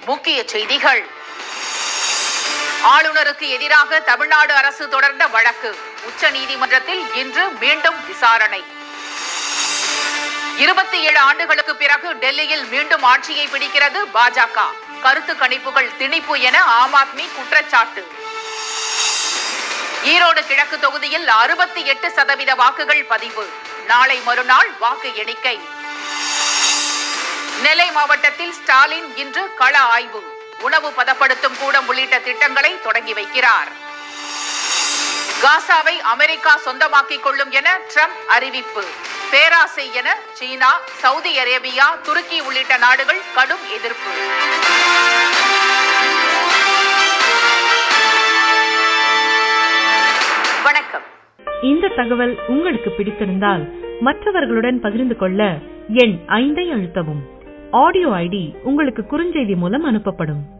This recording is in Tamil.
முக்கிய செய்திகள் ஆளுநருக்கு எதிராக தமிழ்நாடு அரசு தொடர்ந்த வழக்கு உச்சநீதிமன்றத்தில் இன்று மீண்டும் விசாரணை இருபத்தி ஏழு ஆண்டுகளுக்கு பிறகு டெல்லியில் மீண்டும் ஆட்சியை பிடிக்கிறது பாஜக கருத்து கணிப்புகள் திணிப்பு என ஆம் ஆத்மி குற்றச்சாட்டு ஈரோடு கிழக்கு தொகுதியில் அறுபத்தி எட்டு சதவீத வாக்குகள் பதிவு நாளை மறுநாள் வாக்கு எண்ணிக்கை நெல்லை மாவட்டத்தில் ஸ்டாலின் இன்று கள ஆய்வு உணவு பதப்படுத்தும் கூடம் உள்ளிட்ட திட்டங்களை தொடங்கி வைக்கிறார் காசாவை அமெரிக்கா சொந்தமாக்கிக் கொள்ளும் என ட்ரம்ப் அறிவிப்பு பேராசை என சீனா சவுதி அரேபியா துருக்கி உள்ளிட்ட நாடுகள் கடும் எதிர்ப்பு வணக்கம் இந்த தகவல் உங்களுக்கு பிடித்திருந்தால் மற்றவர்களுடன் பகிர்ந்து கொள்ள எண் ஐந்தை அழுத்தவும் ஆடியோ ஐடி உங்களுக்கு குறுஞ்செய்தி மூலம் அனுப்பப்படும்